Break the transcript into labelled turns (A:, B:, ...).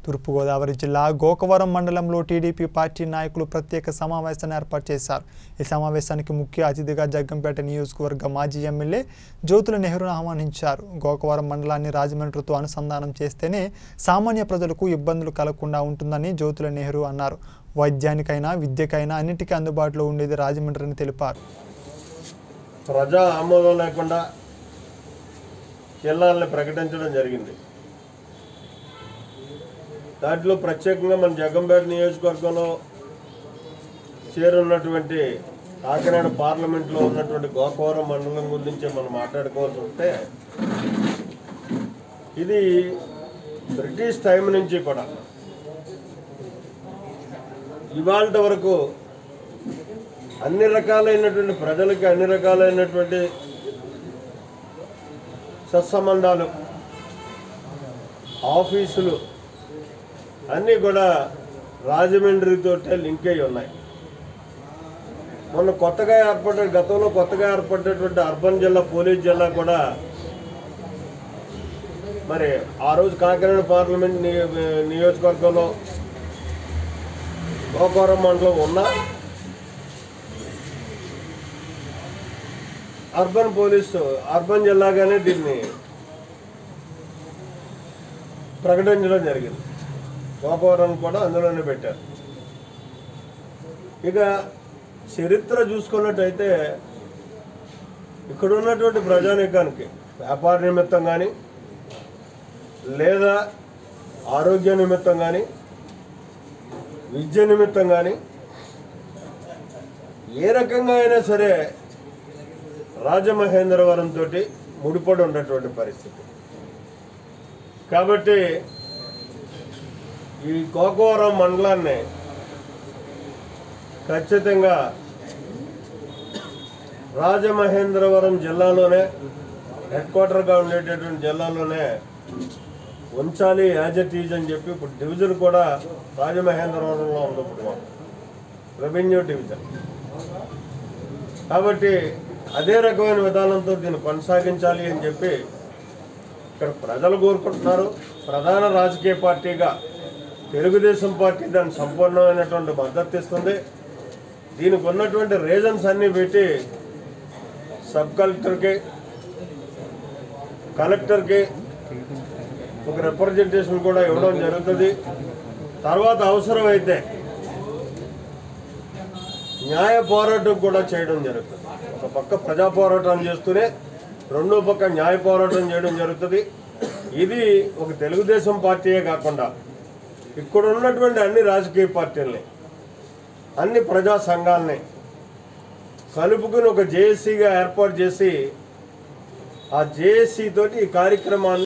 A: తూర్పుగోదావరి జిల్లా గోకవరం మండలంలో TDP party నాయకులు ప్రత్యేక సమావేశాన్ని ఏర్పాటు చేశారు ఈ సమావేశానికి ముఖ్య అతిథిగా జగ్గంపేట నియోజకవర్గ మాజీ ఎమ్మెల్యే జ్యోతుల నెహ్రూను ఆహ్వానించారు గోకవరం మండలాన్ని రాజమండ్రితో అనుసంధానం చేస్తేనే సామాన్య ప్రజలకు ఇబ్బందులు కలగకుండా ఉంటుందని జ్యోతుల నెహ్రూ అన్నారు వైద్యానికైనా విద్యకైనా అన్నిటికీ అందుబాటులో ఉండేది రాజమండ్రి అని తెలిపారు
B: ప్రజా ఆమోదం లేకుండా జిల్లాలను ప్రకటించడం జరిగింది దాంట్లో ప్రత్యేకంగా మన జగంపేట నియోజకవర్గంలో చేరున్నటువంటి కాకినాడ పార్లమెంట్లో ఉన్నటువంటి గోకవరం మండలం గురించి మనం మాట్లాడుకోవాల్సి వస్తే ఇది బ్రిటిష్ టైం నుంచి కూడా ఇవాళ వరకు అన్ని రకాలైనటువంటి ప్రజలకి అన్ని రకాలైనటువంటి సత్సంబంధాలు ఆఫీసులు అన్నీ కూడా రాజమండ్రితో లింక్ అయి ఉన్నాయి మొన్న కొత్తగా ఏర్పడ్డ గతంలో కొత్తగా ఏర్పడినటువంటి అర్బన్ జిల్లా పోలీస్ జిల్లా కూడా మరి ఆ రోజు కాకినాడ పార్లమెంట్ నియో- నియోజకవర్గంలో గోకవరం మండలం ఉన్నా అర్బన్ పోలీసు అర్బన్ జిల్లాగానే దీన్ని ప్రకటించడం జరిగింది గోపవరం కూడా అందులోనే పెట్టారు ఇక చరిత్ర చూసుకున్నట్టయితే ఇక్కడ ఉన్నటువంటి ప్రజానీకానికి వ్యాపార నిమిత్తం కానీ లేదా ఆరోగ్య నిమిత్తం కానీ విద్య నిమిత్తం కానీ ఏ రకంగా అయినా సరే రాజమహేంద్రవరం తోటి ముడిపడి ఉన్నటువంటి పరిస్థితి కాబట్టి ఈ గోకవరం మండలాన్ని ఖచ్చితంగా రాజమహేంద్రవరం జిల్లాలోనే హెడ్ క్వార్టర్గా ఉండేటటువంటి జిల్లాలోనే ఉంచాలి యాజ్ ఎ టీజ్ అని చెప్పి ఇప్పుడు డివిజన్ కూడా రాజమహేంద్రవరంలో ఉంది ఇప్పుడు మాకు. రెవెన్యూ డివిజన్ కాబట్టి అదే రకమైన విధానంతో దీన్ని కొనసాగించాలి అని చెప్పి ఇక్కడ ప్రజలు కోరుకుంటున్నారు ప్రధాన రాజకీయ పార్టీగా తెలుగుదేశం పార్టీ దానికి సంపూర్ణమైనటువంటి మద్దతు ఇస్తుంది దీనికి ఉన్నటువంటి రీజన్స్ అన్నీ పెట్టి సబ్ కలెక్టర్కి కలెక్టర్కి ఒక రిప్రజెంటేషన్ కూడా ఇవ్వడం జరుగుతుంది తర్వాత అవసరమైతే న్యాయ పోరాటం కూడా చేయడం జరుగుతుంది ఒక పక్క ప్రజా పోరాటం చేస్తూనే రెండో పక్క న్యాయ పోరాటం చేయడం జరుగుతుంది ఇది ఒక తెలుగుదేశం పార్టీయే కాకుండా ఇక్కడ ఉన్నటువంటి అన్ని రాజకీయ పార్టీల్ని అన్ని ప్రజా సంఘాలని కలుపుకుని ఒక జేఏసీగా ఏర్పాటు చేసి ఆ జేఏసీ తోటి ఈ కార్యక్రమాన్ని